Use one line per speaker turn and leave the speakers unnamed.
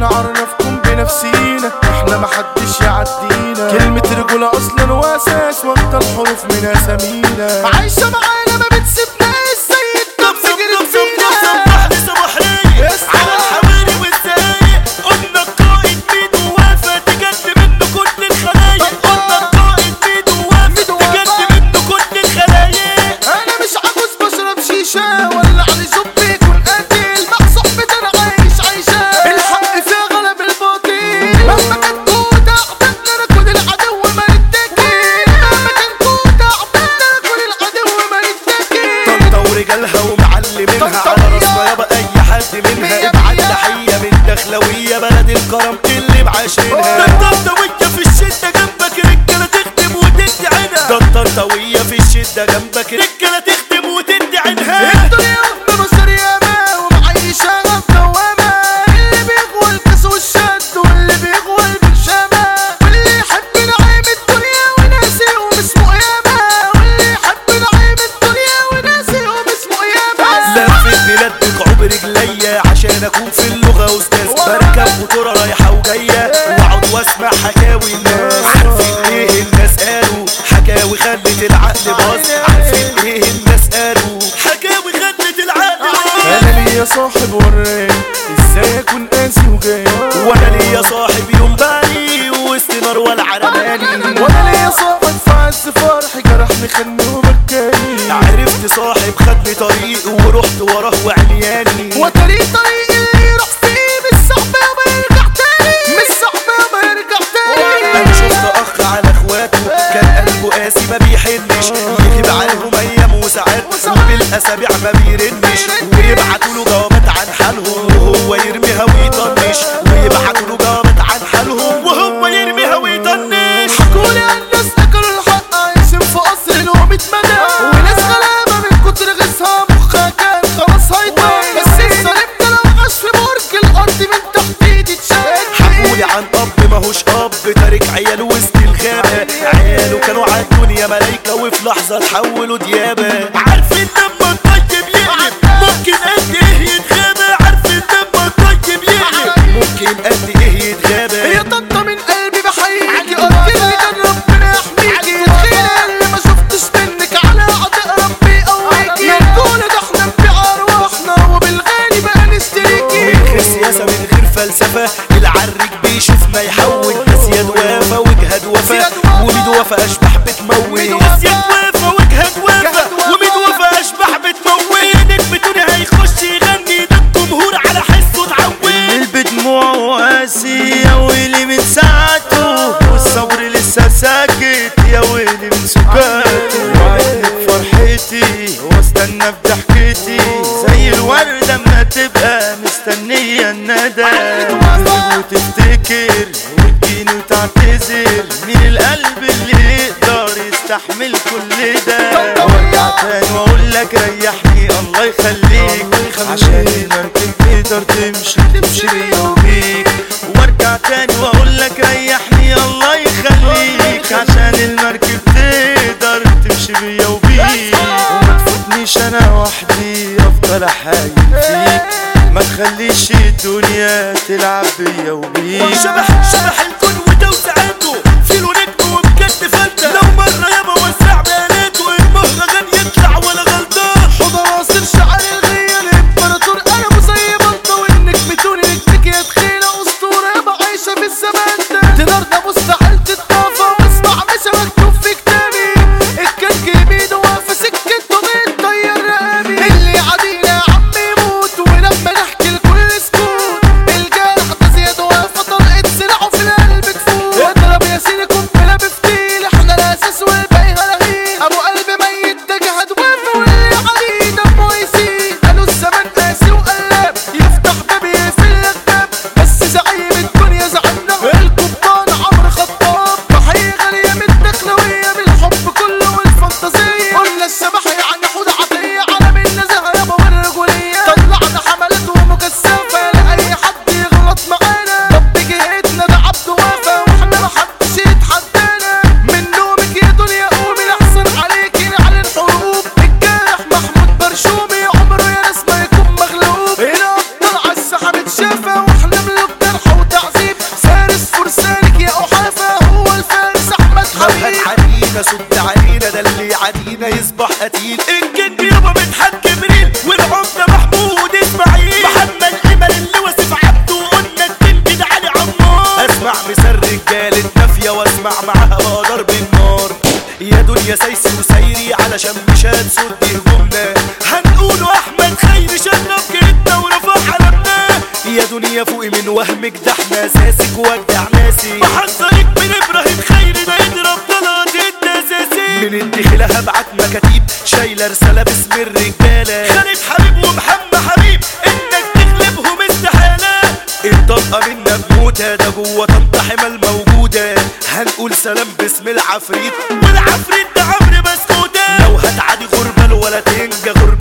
هنعرفكم بنفسينا احنا محدش يعدينا كلمة رجولة اصلا واساس واخدة الحروف من اسامينا عايشة معانا ما بتسيبناش زي الدب سجن فينا
صبحني صباحية على الحواري والزايق قلنا القائد ميدو وافى تجد منه كل الخلايق قلنا القائد ميدو وافى
ميدو وافى.
تجد منه كل الخلايق
انا مش عاوز بشرب شيشة ولا علي زب يكون قاتل مع صحبتي انا عايش عايشة الحق فيها غلب الباطل مهما كان كوتا عبدنا ناكل العدو ما نتكي مهما كان كوتا عبدنا ناكل العدو ما نتكي
طنطا ورجالها ومعلمينها
طنطا
على
ويا-
راسنا يابا اي حد
مية
منها ابعت
مية.
تحية من دخلوية بلد الكرم اللي معاشرينها ده الطنطاوية في الشدة جنبك رجالة تخدم وتدي عينها ده الطنطاوية في الشدة جنبك رجالة تخدم وتدي عينها
الدنيا واخدة بشر ياما ومعيشة دوامة اللي بيغوى الكاس والشد واللي بيغوى البرشامة واللي يحب نعيم الدنيا وناسي يوم اسمه قيامة واللي يحب نعيم الدنيا وناسي يوم اسمه قيامة
لف البلاد بكعوب رجليا عشان اكون في اللغة استاذ بركب موتورة رايحة وجاية واقعد واسمع حكاوي الناس عارفين ايه الناس قالوا حكاوي خلت العقل باظ عارفين ايه الناس قالوا حكاوي خلت العقل باظ
انا ليا صاحب وراني ازاي اكون قاسي وجاي
وانا ليا صاحب يوم بالي وسط نار والعرماني
وانا ليا صاحب في عز فرحي جرحني خدني وبكاني
عرفت صاحب خدني طريق ورحت وراه وعلياني
وطريق طريق اللي يروح فيه مش صعب ما يرجع تاني مش صعب ما يرجع تاني
انا شفت اخ على اخواته كان قلبه قاسي ما بيحنش يغيب عليهم ايام وساعات وبالاسابيع ما بيرنش ويبعتوا له جوابات عن حالهم وهو يرميها ويطنش ويبعتوا له جوابات عن حالهم وهو يرميها ويطنش
حكولي عن ناس اكلوا الحق عايشين في قصر له 100 مدى وناس غلابه من كتر غيظها مخها كان خلاص هيطير بس الظالم ده لو عاش في برج الارض من تحت ايدي اتشال
حكولي عن اب ماهوش اب تارك عياله وسط الغابة عياله كانوا على الدنيا ملايكة وفي لحظة تحولوا ديابة عارفين لما الطيب يقلب ممكن قد ايه يتغابى عارفين لما الطيب يقلب ممكن قد ايه يتغابى
يا طنطا من قلبي بحييكي قلت لي كان ربنا يحميكي تخيل اللي ما شفتش منك على عطاء ربي يقويكي يا رجولة ده احنا نبيع ارواحنا وبالغالي بقى نشتريكي
من غير سياسة من غير فلسفة العرج بيشوف ما يحول بس يد وافة وجهد وفا
يد وفا.
وميد وفا اشبح بتموت
ميد
بس
وفا.
يد وافة وجهد وفا
جهد وفا.
وميد وفا اشبح بتموت نجم هيخش يغني ده الجمهور على حسه اتعود
القلب دموعه وقاسي يا ويلي من ساعته والصبر لسه ساكت يا ويلي من سكاته وعدني بفرحتي واستنى بضحكتي زي الوردة اما تبقى مستنية الندى وتفتكر وتجيني وتعتذر مين القلب اللي يقدر يستحمل كل ده وارجع تاني واقول لك ريحني الله يخليك عشان المركب تقدر تمشي تمشي بيا وبيك وارجع تاني واقول لك ريحني الله يخليك عشان المركب تقدر تمشي بيا وبيك وما تفوتنيش انا وحدي افضل احايل فيك ما تخليش الدنيا تلعب بيا وبيك
شبح شبح الكون وتوسعاته في له نجم وبجد فلتة لو مرة يابا وسع بياناته المهرجان يطلع ولا غلطان
حوض ناصر شعر الغية الامبراطور قلبه زي بلطة والنجم توني نجمك يا تخينة اسطورة يابا عايشة في الزمان ده تنارنا مستحيل تتطافى واسمع مش مكتوب في كتابي الكنج يمينه واقفة سكته بتطير رقابي اللي عادينا يا عم يموت ولما نحكي الكل سكوت الجرح ده زياد واقفة طلقت سلاحه في القلب
مصباح قتيل الجد يابا مدحت جبريل والعمدة محمود اسماعيل محمد امل اللي واسف عبده وقلنا التنجد علي عمار اسمع مسر رجالة نافية واسمع معاها بقى ضرب النار يا دنيا سايسي وسايري علشان مش هتسد هجومنا هنقوله احمد خير شرف جدا ورفع علمنا يا دنيا فوقي من وهمك ده احنا اساسك وجع ناسي بحذرك من ابراهيم خير ده يضرب طلعت انت اساسي من الدخلة هبعت مكاتيب شايلة رسالة باسم الرجالة خالد حبيب ومحمد حبيب انك تغلبهم استحالة الطلقة منا بموتة ده جوه طنطا حمل موجودة هنقول سلام باسم العفريت والعفريت ده عمرو بسكوتة لو هتعدي غربة ولا تنجى غربة